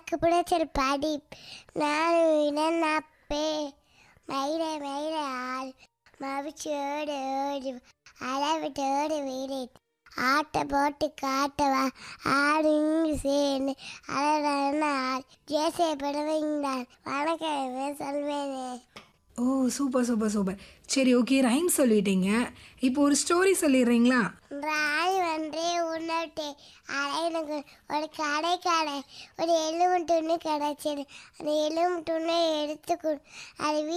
எனக்கு பிடிச்ச படி நான் நப்பே மயில மயில ஆள் மவிச்சோடு ஓடி அளவிட்டு ஓடி வீடு ஆட்ட போட்டு காட்டவா ஆடு இங்கு சேர்ந்து அழகான ஆள் ஜேசே படவைங்கிறான் வணக்கம் சொல்வேனே ஓ சூப்பர் சூப்பர் சூப்பர் சரி ஓகே ரைம் சொல்லிட்டீங்க இப்போ ஒரு ஸ்டோரி சொல்லிடுறீங்களா ராணி வந்து உன்னட்டு எனக்கு ஒரு கடை கடை ஒரு எலும்பு துணி கிடச்சிது அந்த எலும்பு துணை எடுத்து கொடு அது